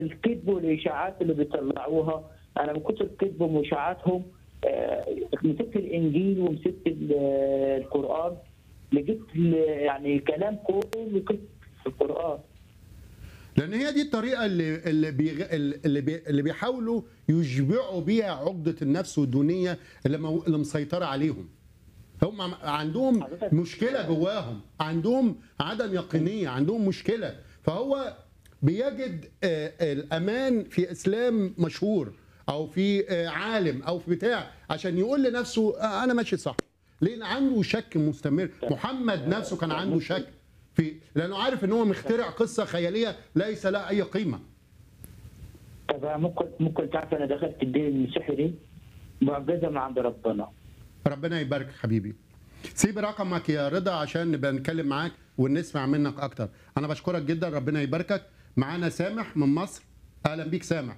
الكذب والاشاعات اللي بيطلعوها انا من كتر كذبهم واشاعاتهم آه، مسكت الانجيل ومسكت ال- القران لقيت ال- يعني كلام كله كذب في القران لان هي دي الطريقه اللي اللي بيغ... اللي, بي... اللي بيحاولوا يشبعوا بيها عقده النفس والدونيه اللي, مو... اللي مسيطره عليهم هم عم- عندهم حضرتك- مشكله جواهم عندهم عدم يقينيه عندهم مشكله فهو بيجد آه، الامان في اسلام مشهور او في آه، عالم او في بتاع عشان يقول لنفسه آه، انا ماشي صح لان عنده شك مستمر محمد نفسه كان عنده شك في لانه عارف ان هو مخترع قصه خياليه ليس لها اي قيمه طب ممكن ممكن تعرف انا دخلت الدين المسيحي دي معجزه من عند ربنا ربنا يبارك حبيبي سيب رقمك يا رضا عشان نبقى نتكلم معاك ونسمع منك اكتر انا بشكرك جدا ربنا يباركك معانا سامح من مصر اهلا بيك سامح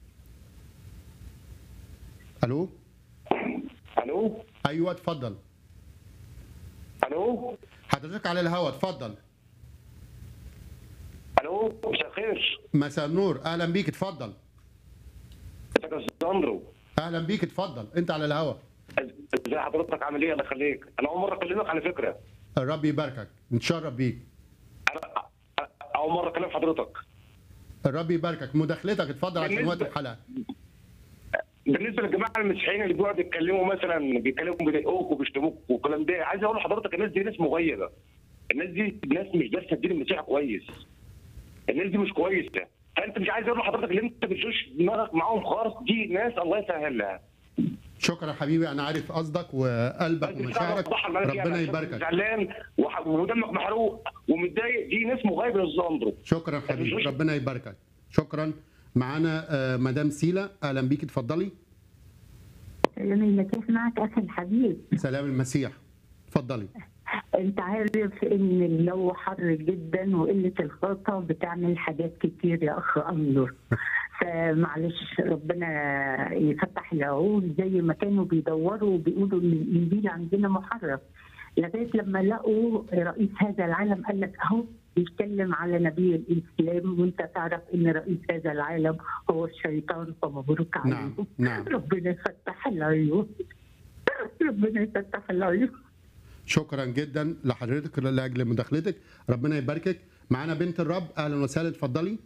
الو الو ايوه اتفضل الو حضرتك على الهوا اتفضل الو مساء الخير مساء النور اهلا بيك اتفضل ازيك يا استاذ اندرو اهلا بيك اتفضل انت على الهوا ازي حضرتك عامل ايه الله يخليك انا اول مره اكلمك على فكره الرب يباركك نتشرف بيك انا اول مره اكلم حضرتك الرب يباركك مداخلتك اتفضل عشان بالنسبة- وقت الحلقه بالنسبه للجماعه المسيحيين اللي بيقعدوا يتكلموا مثلا بيتكلموا بيضايقوك وبيشتموك والكلام ده عايز اقول لحضرتك الناس دي ناس مغيبه الناس دي ناس مش دارسه الدين المسيحي كويس الناس دي مش كويسه فانت مش عايز اقول لحضرتك ان انت بتشوش دماغك معاهم خالص دي ناس الله يسهل لها شكرا حبيبي انا عارف قصدك وقلبك أنت مش ومشاعرك عارف توضحها للناس دي ربنا عشان يباركك زعلان وح- ودمك محروق ومتضايق دي ناس مغيبه يا استاذ اندرو شكرا حبيبي ربنا يباركك شكرا معانا آه، مدام سيلا اهلا بيك اتفضلي سلام المسيح معك اخي الحبيب سلام المسيح اتفضلي انت عارف ان الجو حر جدا وقله الخطه بتعمل حاجات كتير يا اخ انظر فمعلش ربنا يفتح العقول زي ما كانوا بيدوروا وبيقولوا ان الانجيل عندنا محرف لغايه لما لقوا رئيس هذا العالم قال لك اهو بيتكلم على نبي الاسلام وانت تعرف ان رئيس هذا العالم هو الشيطان فمبروك عليه نعم نعم ربنا يفتح العيون ربنا يفتح العيون شكرا جدا لحضرتك لاجل مداخلتك ربنا يباركك معانا بنت الرب اهلا وسهلا اتفضلي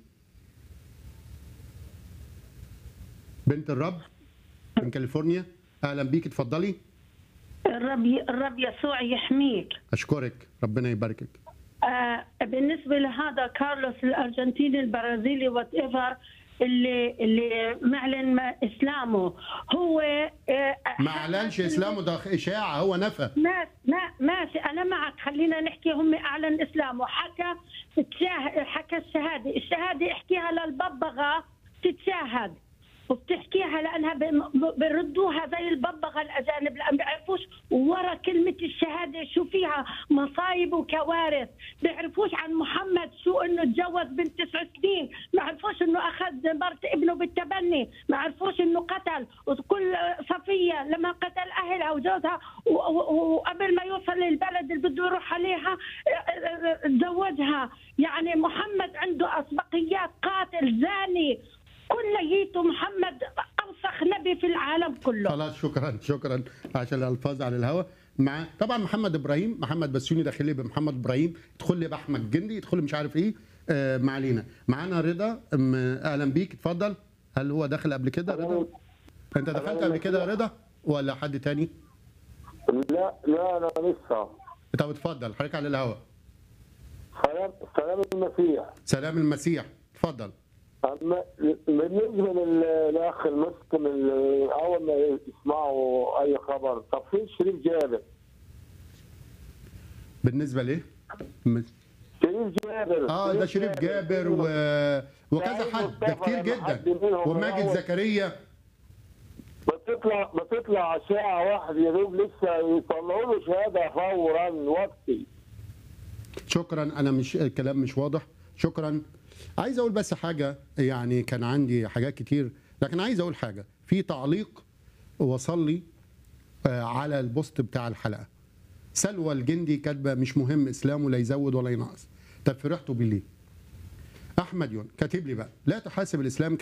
بنت الرب من كاليفورنيا اهلا بيك اتفضلي الرب الرب يسوع يحميك اشكرك ربنا يباركك آه بالنسبه لهذا كارلوس الارجنتيني البرازيلي وات ايفر اللي اللي معلن ما- اسلامه هو آه ما اعلنش اسلامه ده اشاعه هو نفى ما ما ماشي انا معك خلينا نحكي هم اعلن اسلامه حكى تشاه- حكى الشهاده الشهاده احكيها للببغاء تتشاهد وبتحكيها لانها ب- بردوها زي الببغاء الاجانب لان بيعرفوش ورا كلمه الشهاده شو فيها مصايب وكوارث بيعرفوش عن محمد شو انه تجوز بنت تسع سنين ما عرفوش انه اخذ مرت ابنه بالتبني ما عرفوش انه قتل وكل صفيه لما قتل اهلها وجوزها و- و- وقبل ما يوصل للبلد اللي بده يروح عليها تزوجها يعني محمد عنده اسبقيات قاتل زاني كليته محمد اوسخ نبي في العالم كله خلاص شكرا شكرا عشان الالفاظ على الهواء مع طبعا محمد ابراهيم محمد بسيوني داخل لي بمحمد ابراهيم يدخل لي باحمد جندي يدخل لي مش عارف ايه آه ما علينا معانا رضا أم، اهلا بيك اتفضل هل هو داخل قبل كده رضا انت دخلت قبل كده يا رضا ولا حد تاني لا لا انا لسه طب اتفضل حضرتك على الهواء سلام سلام المسيح سلام المسيح اتفضل أما بالنسبه لل- للاخ المسلم اللي اول ما يسمعوا اي خبر طب فين شريف جابر؟ بالنسبه ليه م- شريف جابر اه ده شريف جابر و... وكذا حد ده كتير جدا وماجد زكريا بتطلع بتطلع اشعه واحد يا دوب لسه يطلعوا له شهاده فورا وقتي شكرا انا مش الكلام مش واضح شكرا عايز اقول بس حاجه يعني كان عندي حاجات كتير لكن عايز اقول حاجه في تعليق وصل لي آه، على البوست بتاع الحلقه سلوى الجندي كاتبه مش مهم اسلامه لا يزود ولا ينقص طب فرحتوا بيه ليه؟ احمد يون كاتب لي بقى لا تحاسب الاسلام